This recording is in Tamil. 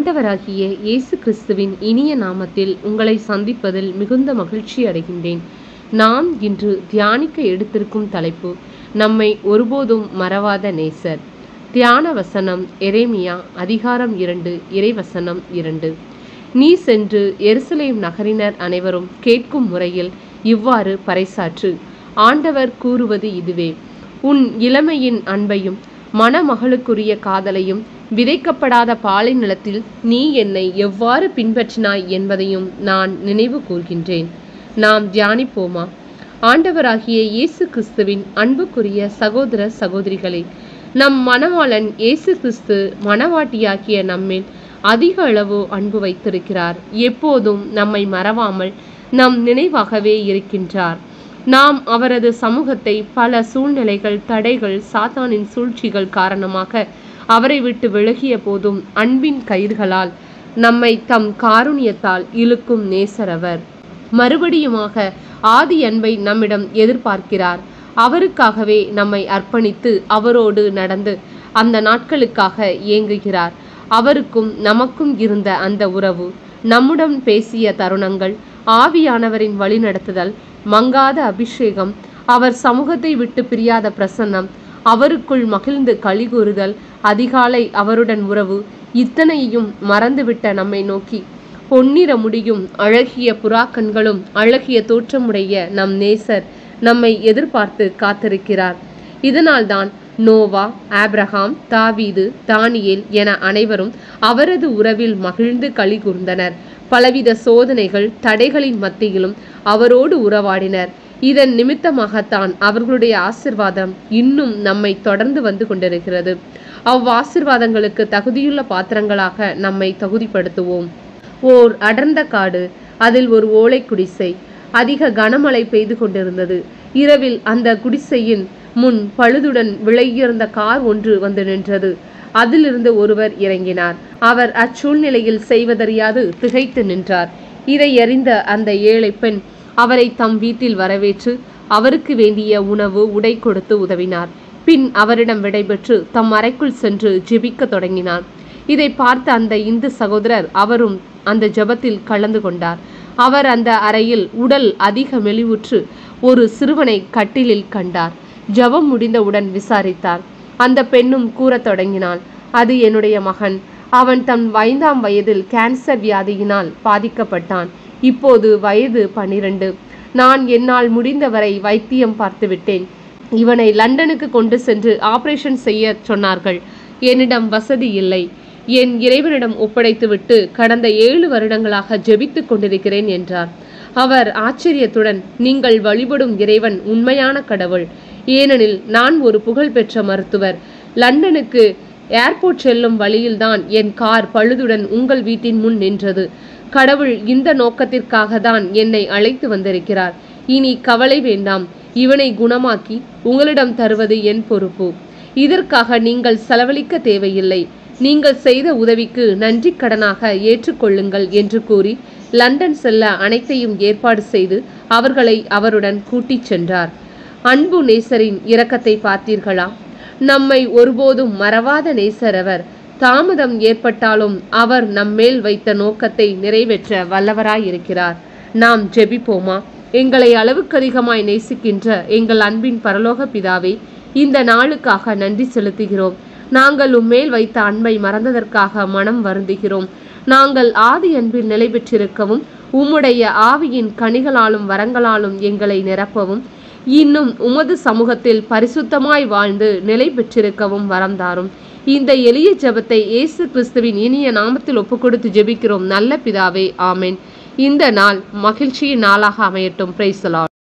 ஆண்டவராகிய இயேசு கிறிஸ்துவின் இனிய நாமத்தில் உங்களை சந்திப்பதில் மிகுந்த மகிழ்ச்சி அடைகின்றேன் நாம் இன்று தியானிக்க எடுத்திருக்கும் தலைப்பு நம்மை ஒருபோதும் மறவாத நேசர் தியான வசனம் எரேமியா அதிகாரம் இரண்டு இறைவசனம் இரண்டு நீ சென்று எருசலேம் நகரினர் அனைவரும் கேட்கும் முறையில் இவ்வாறு பறைசாற்று ஆண்டவர் கூறுவது இதுவே உன் இளமையின் அன்பையும் மணமகளுக்குரிய காதலையும் விதைக்கப்படாத பாலை நிலத்தில் நீ என்னை எவ்வாறு பின்பற்றினாய் என்பதையும் நான் நினைவு கூர்கின்றேன் நாம் தியானிப்போமா ஆண்டவராகிய இயேசு கிறிஸ்துவின் அன்புக்குரிய சகோதர சகோதரிகளே நம் மணவாளன் இயேசு கிறிஸ்து மணவாட்டியாகிய நம்மில் அதிக அளவு அன்பு வைத்திருக்கிறார் எப்போதும் நம்மை மறவாமல் நம் நினைவாகவே இருக்கின்றார் நாம் அவரது சமூகத்தை பல சூழ்நிலைகள் தடைகள் சாத்தானின் சூழ்ச்சிகள் காரணமாக அவரை விட்டு விலகிய போதும் அன்பின் கயிர்களால் நம்மை தம் காருண்யத்தால் இழுக்கும் நேசரவர் மறுபடியுமாக ஆதி அன்பை நம்மிடம் எதிர்பார்க்கிறார் அவருக்காகவே நம்மை அர்ப்பணித்து அவரோடு நடந்து அந்த நாட்களுக்காக ஏங்குகிறார் அவருக்கும் நமக்கும் இருந்த அந்த உறவு நம்முடன் பேசிய தருணங்கள் ஆவியானவரின் வழிநடத்துதல் மங்காத அபிஷேகம் அவர் சமூகத்தை விட்டு பிரியாத பிரசன்னம் அவருக்குள் மகிழ்ந்து கழிகூறுதல் அதிகாலை அவருடன் உறவு இத்தனையும் மறந்துவிட்ட நம்மை நோக்கி பொன்னிற முடியும் அழகிய புறாக்கண்களும் அழகிய தோற்றமுடைய நம் நேசர் நம்மை எதிர்பார்த்து காத்திருக்கிறார் இதனால்தான் நோவா ஆப்ரஹாம் தாவீது தானியேல் என அனைவரும் அவரது உறவில் மகிழ்ந்து களி கூர்ந்தனர் பலவித சோதனைகள் தடைகளின் மத்தியிலும் அவரோடு உறவாடினர் இதன் நிமித்தமாகத்தான் அவர்களுடைய ஆசிர்வாதம் இன்னும் நம்மை தொடர்ந்து வந்து கொண்டிருக்கிறது அவ்வாசிர்வாதங்களுக்கு தகுதியுள்ள பாத்திரங்களாக நம்மை தகுதிப்படுத்துவோம் ஓர் அடர்ந்த காடு அதில் ஒரு ஓலை குடிசை அதிக கனமழை பெய்து கொண்டிருந்தது இரவில் அந்த குடிசையின் முன் பழுதுடன் விலையுயர்ந்த கார் ஒன்று வந்து நின்றது அதிலிருந்து ஒருவர் இறங்கினார் அவர் அச்சூழ்நிலையில் செய்வதறியாது திகைத்து நின்றார் இதை அறிந்த அந்த ஏழை பெண் அவரை தம் வீட்டில் வரவேற்று அவருக்கு வேண்டிய உணவு உடை கொடுத்து உதவினார் பின் அவரிடம் விடைபெற்று தம் அறைக்குள் சென்று ஜெபிக்க தொடங்கினார் இதை பார்த்த அந்த இந்து சகோதரர் அவரும் அந்த ஜெபத்தில் கலந்து கொண்டார் அவர் அந்த அறையில் உடல் அதிக மெலிவுற்று ஒரு சிறுவனை கட்டிலில் கண்டார் ஜெபம் முடிந்தவுடன் விசாரித்தார் அந்த பெண்ணும் கூறத் தொடங்கினாள் அது என்னுடைய மகன் அவன் தன் ஐந்தாம் வயதில் கேன்சர் வியாதியினால் பாதிக்கப்பட்டான் இப்போது வயது பன்னிரண்டு நான் என்னால் முடிந்தவரை வைத்தியம் பார்த்துவிட்டேன் இவனை லண்டனுக்கு கொண்டு சென்று ஆபரேஷன் செய்ய சொன்னார்கள் என்னிடம் வசதி இல்லை என் இறைவனிடம் ஒப்படைத்துவிட்டு கடந்த ஏழு வருடங்களாக ஜெபித்து கொண்டிருக்கிறேன் என்றார் அவர் ஆச்சரியத்துடன் நீங்கள் வழிபடும் இறைவன் உண்மையான கடவுள் ஏனெனில் நான் ஒரு புகழ்பெற்ற மருத்துவர் லண்டனுக்கு ஏர்போர்ட் செல்லும் வழியில்தான் என் கார் பழுதுடன் உங்கள் வீட்டின் முன் நின்றது கடவுள் இந்த நோக்கத்திற்காக தான் என்னை அழைத்து வந்திருக்கிறார் இனி கவலை வேண்டாம் இவனை குணமாக்கி உங்களிடம் தருவது என் பொறுப்பு இதற்காக நீங்கள் செலவழிக்க தேவையில்லை நீங்கள் செய்த உதவிக்கு நன்றி கடனாக ஏற்றுக்கொள்ளுங்கள் என்று கூறி லண்டன் செல்ல அனைத்தையும் ஏற்பாடு செய்து அவர்களை அவருடன் கூட்டிச் சென்றார் அன்பு நேசரின் இரக்கத்தை பார்த்தீர்களா நம்மை ஒருபோதும் மறவாத நேசர் அவர் தாமதம் ஏற்பட்டாலும் அவர் நம்மேல் வைத்த நோக்கத்தை நிறைவேற்ற வல்லவராயிருக்கிறார் நாம் ஜெபிப்போமா எங்களை அளவுக்கு அதிகமாய் நேசிக்கின்ற எங்கள் அன்பின் பரலோக பிதாவே இந்த நாளுக்காக நன்றி செலுத்துகிறோம் நாங்கள் உம்மேல் வைத்த அன்பை மறந்ததற்காக மனம் வருந்துகிறோம் நாங்கள் ஆதி அன்பில் நிலை பெற்றிருக்கவும் உம்முடைய ஆவியின் கனிகளாலும் வரங்களாலும் எங்களை நிரப்பவும் இன்னும் உமது சமூகத்தில் பரிசுத்தமாய் வாழ்ந்து நிலை பெற்றிருக்கவும் வரம் தாரும் இந்த எளிய ஜெபத்தை இயேசு கிறிஸ்துவின் இனிய நாமத்தில் ஒப்புக்கொடுத்து ஜெபிக்கிறோம் நல்ல பிதாவே ஆமென் இந்த நாள் மகிழ்ச்சியின் நாளாக அமையட்டும் பிரைசலால்